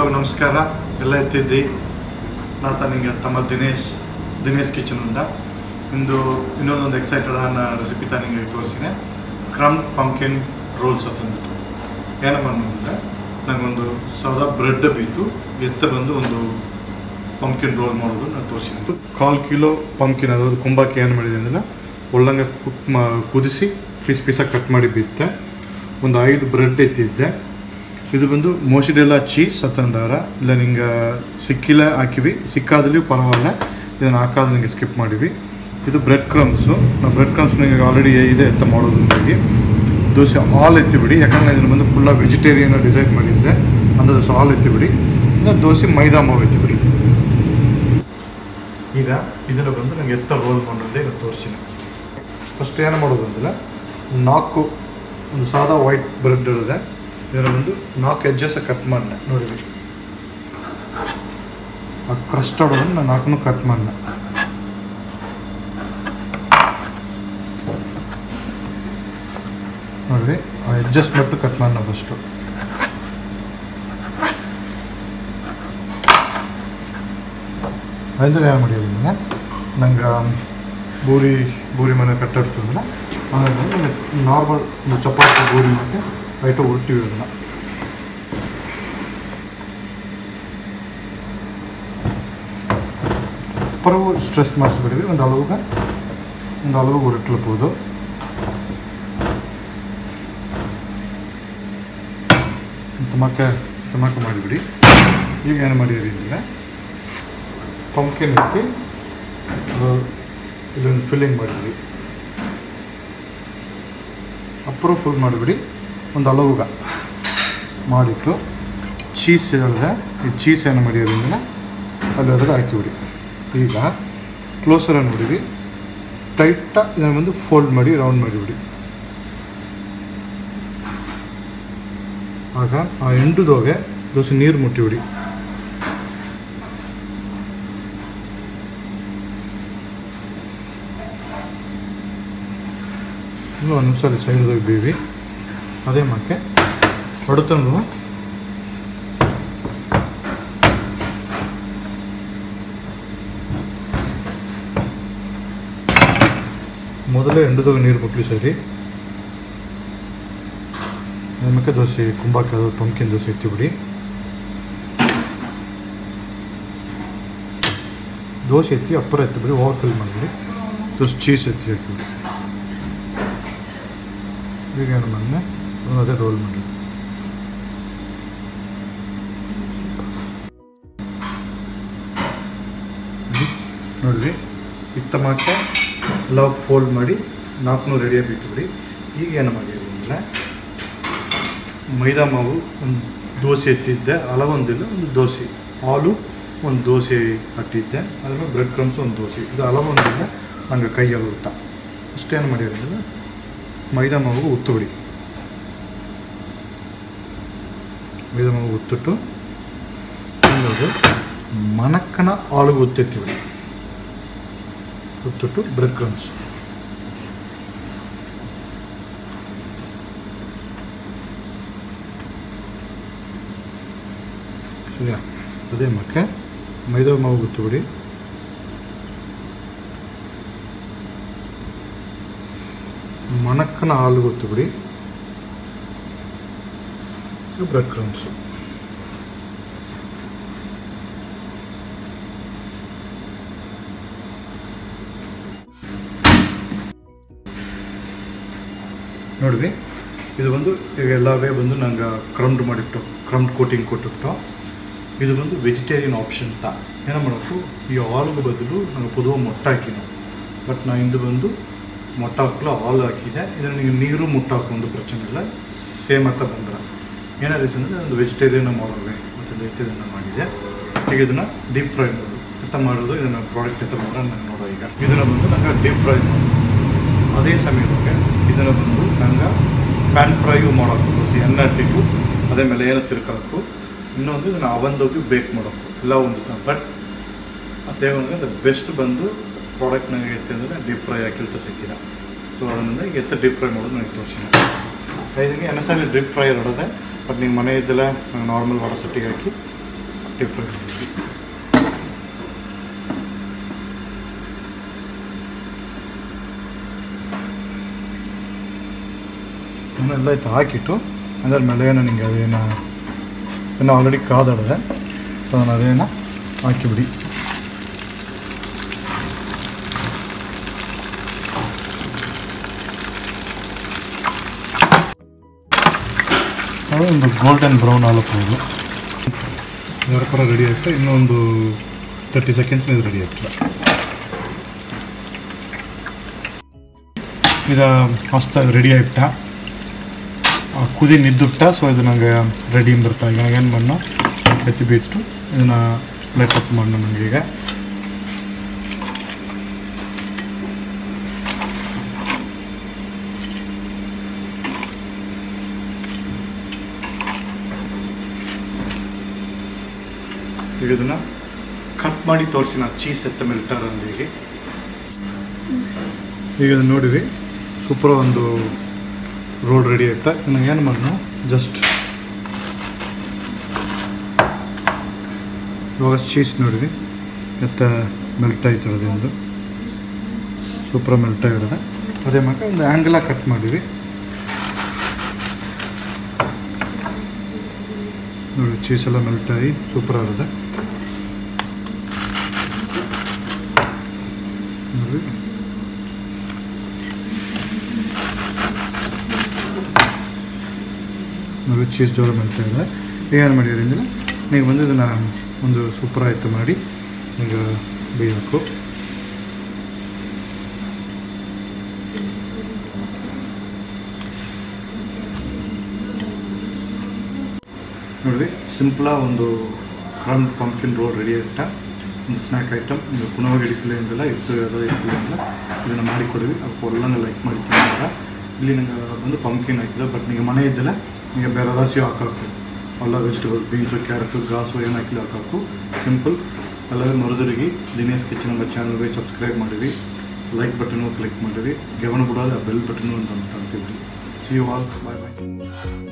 ಎಲ್ಲರಿಗೂ ನಮಸ್ಕಾರ ಎಲ್ಲ ಎತ್ತಿದ್ದಿ ನಾತ ನಿಂಗೆ ತಮ್ಮ ದಿನೇಶ್ ದಿನೇಶ್ ಕಿಚನಿಂದ ಇಂದು ಇನ್ನೊಂದೊಂದು ಎಕ್ಸೈಟೆಡ್ ಅನ್ನೋ ರೆಸಿಪಿ ತಾ ನಿಂಗೆ ತೋರಿಸಿನೆ ಕ್ರಮ್ ಪಂಕಿನ್ ರೋಲ್ಸ್ ಅಂತಂದ್ಬಿಟ್ಟು ಏನಪ್ಪ ಅಂದರೆ ನನಗೊಂದು ಸೌದ ಬ್ರೆಡ್ ಬೀತು ಎತ್ತ ಬಂದು ಒಂದು ಪಂಕಿನ್ ರೋಲ್ ಮಾಡೋದು ನಾನು ತೋರಿಸಿದ್ದು ಕಾಲು ಕಿಲೋ ಪಂಕಿನ್ ಅದಾவது ಕುಂಬಾಕಿ ಏನು ಮಾಡಿದೆ ಅಂದರೆ ಒಳ್ಳಂಗೆ ಕುಕ್ ಮಾ ಕುದಿಸಿ ಪೀಸ್ ಪೀಸಾಗಿ ಕಟ್ ಮಾಡಿ ಬಿತ್ತೆ ಒಂದು ಐದು ಬ್ರೆಡ್ ಎತ್ತಿದ್ದೆ ಇದು ಬಂದು ಮೋಸಿಡೆಲ್ಲ ಚೀಸ್ ಅಂತಂದಾರ ಇಲ್ಲ ನಿಂಗೆ ಸಿಕ್ಕಿಲ್ಲ ಹಾಕಿವಿ ಸಿಕ್ಕಾದಲ್ಲಿ ಪರವಾಗಿಲ್ಲ ಇದನ್ನು ಹಾಕಾದ ನಿಂಗೆ ಸ್ಕಿಪ್ ಮಾಡಿವಿ ಇದು ಬ್ರೆಡ್ ಕ್ರಮ್ಸು ನಾವು ಬ್ರೆಡ್ ಕ್ರಮ್ಸ್ ನಿಮಗೆ ಆಲ್ರೆಡಿ ಇದೆ ಅಂತ ಮಾಡೋದ್ರಿಂದಾಗಿ ದೋಸೆ ಆಲ್ ಎತ್ತಿಬಿಡಿ ಯಾಕಂದ್ರೆ ಇದನ್ನು ಬಂದು ಫುಲ್ಲಾಗಿ ವೆಜಿಟೇರಿಯನ್ ಡಿಸೈನ್ ಮಾಡಿದ್ದೆ ಅಂದ್ರೆ ದೋಸೆ ಆಲ್ ಎತ್ತಿಬಿಡಿ ಅಂದರೆ ದೋಸೆ ಮೈದಾ ಮಾವು ಎತ್ತಿಬಿಡಿ ಈಗ ಇದನ್ನು ಬಂದು ನಂಗೆ ಎತ್ತ ರೋಲ್ ಮಾಡೋದೇ ಈಗ ತೋರಿಸಿನಿ ಫಸ್ಟ್ ಏನು ಮಾಡೋದು ಅಂದರೆ ನಾಲ್ಕು ಒಂದು ಸಾದಾ ವೈಟ್ ಬ್ರೆಡ್ ಇರುತ್ತೆ ಇದರ ಒಂದು ನಾಲ್ಕು ಎಜ್ಜಸ್ ಕಟ್ ಮಾಡಿದೆ ನೋಡಿರಿ ಆ ಕ್ರಸ್ಟರ್ಡ್ ನಾನು ನಾಲ್ಕು ಕಟ್ ಮಾಡಿದೆ ನೋಡಿರಿ ಆ ಎಡ್ಜಸ್ ಬಿಟ್ಟು ಕಟ್ ಮಾಡೋಣ ಫಸ್ಟು ಅಂದರೆ ಏನು ಮಾಡಿದ್ರೆ ನಂಗೆ ಬೂರಿ ಬೂರಿ ಮನೆ ಕಟ್ಟಿರ್ತದಲ್ಲ ಆಮೇಲೆ ನಾರ್ಮಲ್ ಒಂದು ಚಪಾತಿ ಬೂರಿ ಮತ್ತೆ ಲೈಟು ಉರ್ತೀವಿ ಅದನ್ನು ಪರವು ಸ್ಟ್ರೆಸ್ ಮಾಡಿಸ್ಬಿಡ್ವಿ ಒಂದು ಅಳವುಗ ಒಂದು ಅಳವು ಉರುಟ್ಲಬಹುದು ತಮಕ ತಮಕ ಮಾಡಿಬಿಡಿ ಈಗ ಏನು ಮಾಡಿರಿ ಅಂದರೆ ಪಂಪ್ಕಿನ್ ಎತ್ತಿ ಇದನ್ನು ಫಿಲ್ಲಿಂಗ್ ಮಾಡಿಬಿಡಿ ಅಪ್ರೂ ಫುಲ್ ಮಾಡಿಬಿಡಿ ಒಂದು ಅಳವುಗ ಮಾಡಿಟ್ಟು ಚೀಸ್ ಹೇಳಿದೆ ಈ ಚೀಸ್ ಏನು ಮಾಡಿರೋದ್ರಿಂದ ಅಲ್ಲಿ ಅದ್ರಾಗ ಹಾಕಿಬಿಡಿ ಈಗ ಕ್ಲೋಸರ್ ನೋಡಿರಿ ಟೈಟಾಗಿ ಇದನ್ನು ಬಂದು ಫೋಲ್ಡ್ ಮಾಡಿ ರೌಂಡ್ ಮಾಡಿಬಿಡಿ ಆಗ ಆ ಎಂಡುದೋಗೆ ದೋಸೆ ನೀರು ಮುಟ್ಟಿಬಿಡಿ ಇನ್ನೂ ಒಂದು ನಿಮಿಷ ಸೈಡ್ದಾಗ ಬೀವಿ ಅದೇ ಮಕ್ಕೆ ಹೊಡೆತನು ಮೊದಲೇ ಎಂಡುದಾಗ ನೀರು ಮುಟ್ಲಿ ಸರಿ ಆಮೇಲೆ ದೋಸೆ ಕುಂಬಾಕಿ ಅದು ಪಂಕಿನ ದೋಸೆ ಎತ್ತಿಬಿಡಿ ದೋಸೆ ಎತ್ತಿ ಅಪ್ಪರ ಎತ್ತಿಬಿಡಿ ಓವರ್ ಫಿಲ್ ಮಾಡಿಬಿಡಿ ದೋಸೆ ಚೀಸ್ ಎತ್ತಿ ಹಾಕಿಬಿಡಿ ಈಗ ಏನು ಬಂದೆ ಅದನ್ನು ಅದೇ ರೋಲ್ ಮಾಡಿ ನೋಡಿರಿ ಇತ್ತಮಕ್ಕೆ ಲವ್ ಫೋಲ್ಡ್ ಮಾಡಿ ನಾಲ್ಕುನೂರು ರೆಡಿಯಾಗಿ ಬಿಟ್ಟುಬಿಡಿ ಈಗ ಏನು ಮಾಡಿರಿ ಅಂದರೆ ಮೈದಾ ಮಾವು ಒಂದು ದೋಸೆ ಎತ್ತಿದ್ದೆ ಹಲವೊಂದಿಲ್ಲ ಒಂದು ದೋಸೆ ಹಾಲು ಒಂದು ದೋಸೆ ಹಟ್ಟಿದ್ದೆ ಅದ್ರ ಬ್ರೆಡ್ ಕ್ರಮ್ಸ್ ಒಂದು ದೋಸೆ ಇದು ಹಲವೊಂದಿಲ್ಲ ನಂಗೆ ಕೈಯಲ್ಲಿ ಉತ್ತ ಅಷ್ಟೇನು ಮಾಡಿರೋದಿಲ್ಲ ಮೈದಾ ಮಾವು ಉತ್ತುಬಿಡಿ ಮೈದಾ ಮಾವು ಉತ್ತಿಟ್ಟು ಇನ್ನೊಂದು ಮನಕ್ಕನ ಆಳುಗೆ ಉತ್ತೆತ್ತಿಬಿಡಿ ಉತ್ತಿಟ್ಟು ಬ್ರೆಡ್ ಕ್ರಮ್ಸ್ ಸರಿಯಾ ಅದೇ ಮಕ್ಕೆ ಮೈದಾ ಮಾವು ಗುತ್ತುಬಿಡಿ ಮಣಕ್ಕನ ಹಾಲು ಗೊತ್ತುಬಿಡಿ ಬ್ರೆಡ್ ಕ್ರಮ್ಸು ನೋಡಿರಿ ಇದು ಬಂದು ಈಗ ಎಲ್ಲವೇ ಬಂದು ನಂಗೆ ಕ್ರಮ್ಡ್ ಮಾಡಿಟ್ಟು ಕ್ರಮ್ಡ್ ಕೋಟಿಂಗ್ ಕೊಟ್ಟಿಟ್ಟು ಇದು ಬಂದು ವೆಜಿಟೇರಿಯನ್ ಆಪ್ಷನ್ ಅಂತ ಏನೋ ಮಾಡಬೇಕು ಈ ಹಾಲಿಗೆ ಬದಲು ನಂಗೆ ಪುದುವ ಮೊಟ್ಟೆ ಹಾಕಿನೋ ಬಟ್ ನಾ ಇಂದು ಬಂದು ಮೊಟ್ಟೆ ಹಾಕಲು ಹಾಲು ಹಾಕಿದೆ ಇದನ್ನು ನೀವು ನೀರು ಮುಟ್ಟ ಹಾಕೊಂಡು ಪ್ರಚನೆ ಇಲ್ಲ ಸೇಮ್ ಅಂತ ಬಂದ್ರೆ ಏನೋ ರೀಸನ್ ಅಂದರೆ ಒಂದು ವೆಜಿಟೇರಿಯನ್ ಮಾಡೋವೆ ಮತ್ತು ದೈತ್ಯ ಇದನ್ನು ಮಾಡಿದೆ ಈಗ ಇದನ್ನು ಡೀಪ್ ಫ್ರೈ ಮಾಡೋದು ಎಂತ ಮಾಡೋದು ಇದನ್ನು ಪ್ರಾಡಕ್ಟ್ ಎಂತ ಮಾಡೋದು ನಾನು ನೋಡೋ ಈಗ ಇದನ್ನು ಬಂದು ನಂಗೆ ಡೀಪ್ ಫ್ರೈ ಮಾಡೋದು ಅದೇ ಸಮಯಕ್ಕೆ ಇದನ್ನು ಬಂದು ನಂಗೆ ಪ್ಯಾನ್ ಫ್ರೈಯು ಮಾಡೋಕು ದೋಸೆ ಎಣ್ಣೆ ಇಟ್ಟಿಟ್ಟು ಅದೇ ಮೇಲೆ ಏನೋ ತಿರ್ಕೋಕು ಇನ್ನೊಂದು ಇದನ್ನು ಅವನ್ದೋಗಿ ಬೇಕ್ ಮಾಡೋಕು ಎಲ್ಲ ಒಂದು ಬಟ್ ಅದೇ ಒಂದು ಬೆಸ್ಟ್ ಬಂದು ಪ್ರಾಡಕ್ಟ್ ನನಗೆ ಎತ್ತೆ ಅಂದರೆ ಡೀಪ್ ಫ್ರೈ ಹಾಕಿಲ್ತ ಸಿಕ್ಕಿಲ್ಲ ಸೊ ಅದರಿಂದ ಈಗ ಎತ್ತ ಡೀಪ್ ಫ್ರೈ ಮಾಡೋದು ನನಗೆ ತೋರಿಸಿನ ಐದಿಗೆ ಎಣ್ಣೆ ಸಾಲಿ ಡೀಪ್ ಫ್ರೈ ಇರೋದೆ ಬಟ್ ನೀವು ಮನೆ ಇದ್ದಲ್ಲ ನಾರ್ಮಲ್ ವಾಟರ್ ಸಟ್ಟಿಗೆ ಹಾಕಿ ಡಿಫ್ರೆಂಟ್ ಎಲ್ಲ ಇತ್ತು ಹಾಕಿಟ್ಟು ಅದರ ಮೇಲೆ ನನಗೆ ಅದೇನ ಏನೋ ಆಲ್ರೆಡಿ ಕಾದಾಡಿದೆ ಸೊ ನಾನು ಅದೇನ ಹಾಕಿಬಿಡಿ ಒಂದು ಗೋಲ್ಡನ್ ಬ್ರೌನ್ ಆಗಬಹುದು ಇದರ ಪರ ರೆಡಿ ಆಗುತ್ತೆ ಇನ್ನೊಂದು ತರ್ಟಿ ಸೆಕೆಂಡ್ಸ್ ಇದು ರೆಡಿ ಆಗ್ತದೆ ಇದು ಮಸ್ತಾಗಿ ರೆಡಿ ಆಯ್ತ ಆ ಕುದಿ ನಿದ್ದುಟ್ಟ ಸೊ ಇದು ನನಗೆ ರೆಡಿ ಬರ್ತಾ ಈಗ ಏನು ಮಣ್ಣು ಎತ್ತಿ ಬಿಟ್ಟು ಇದನ್ನು ಪ್ಲೇಟ್ ಅಪ್ ಮಣ್ಣು ನನಗೆ ಈಗ ಈಗ ಇದನ್ನು ಕಟ್ ಮಾಡಿ ತೋರಿಸಿ ನಾನು ಚೀಸ್ ಎತ್ತ ಮೆಲ್ಟರ್ ಅಂದ್ರೆ ಈಗ ಈಗ ಇದನ್ನ ನೋಡಿರಿ ಸೂಪರ್ ಒಂದು ರೋಲ್ ರೆಡಿ ಆಯ್ತಾ ಇನ್ನು ಏನು ಮಾಡೋಣ ಜಸ್ಟ್ ಇವಾಗ ಚೀಸ್ ನೋಡಿರಿ ಎತ್ತ ಮೆಲ್ಟ್ ಆಯ್ತು ಅದೊಂದು ಸೂಪರ್ ಮೆಲ್ಟ್ ಆಗಿರೋದೆ ಅದೇ ಮಗ ಒಂದು ಆ್ಯಂಗಲ ಕಟ್ ಮಾಡಿವಿ ನೋಡಿ ಚೀಸ್ ಎಲ್ಲ ಮೆಲ್ಟ್ ಆಗಿ ಸೂಪರ್ ಆಗಿದೆ ನೋಡಿ ನೋಡಿ ಚೀಸ್ ಜೋರ ಮೆಲ್ಟ್ ಇದೆ ಈಗ ಏನು ಮಾಡಿರಿ ಅಂದರೆ ನೀವು ಬಂದು ಇದನ್ನು ಒಂದು ಸೂಪರ್ ಆಯಿತು ಮಾಡಿ ಈಗ ಬೇಯಬೇಕು ನೋಡಿರಿ ಸಿಂಪ್ಲಾ ಒಂದು ಕ್ರಮ್ ಪಂಪ್ಕಿನ್ ರೋಲ್ ರೆಡಿ ಆಯ್ತಾ ಒಂದು ಸ್ನ್ಯಾಕ್ ಐಟಮ್ ನೀವು ಪುನಃ ಹಿಡಿಪಿಲ್ಲ ಅಂದಿಲ್ಲ ಇಟ್ಟು ಯಾವುದೋ ಇಟ್ಟಿಲ್ಲ ಅಂದಿಲ್ಲ ಇದನ್ನು ಮಾಡಿ ಕೊಡಿವಿ ಅದಕ್ಕೆ ಎಲ್ಲನೂ ಲೈಕ್ ಮಾಡಿ ತಿಂದಾಗ ಇಲ್ಲಿ ನಂಗೆ ಒಂದು ಪಂಪ್ಕಿನ್ ಹಾಕಿದೆ ಬಟ್ ನಿಮಗೆ ಮನೆ ಇದ್ದಿಲ್ಲ ನಿಮಗೆ ಬೇರೆ ಹಸಿವು ಹಾಕಾಕು ಎಲ್ಲ ವೆಜಿಟೇಬಲ್ ಬೀನ್ಸು ಕ್ಯಾರೆಟು ಗಾಸು ಏನು ಹಾಕಿಲ್ಲ ಹಾಕಾಕು ಸಿಂಪಲ್ ಎಲ್ಲವೇ ಮರುದರಿಗೆ ದಿನೇಶ್ ಕಿಚನ್ ಎಂಬ ಚಾನಲ್ಗೆ ಸಬ್ಸ್ಕ್ರೈಬ್ ಮಾಡಿರಿ ಲೈಕ್ ಬಟನು ಕ್ಲಿಕ್ ಮಾಡಿರಿ ಗೆವನ್ ಬಿಡೋದು ಆ ಬೆಲ್ ಬಟನು ಅಂತ ಅಂತೀವಿ see you all bye bye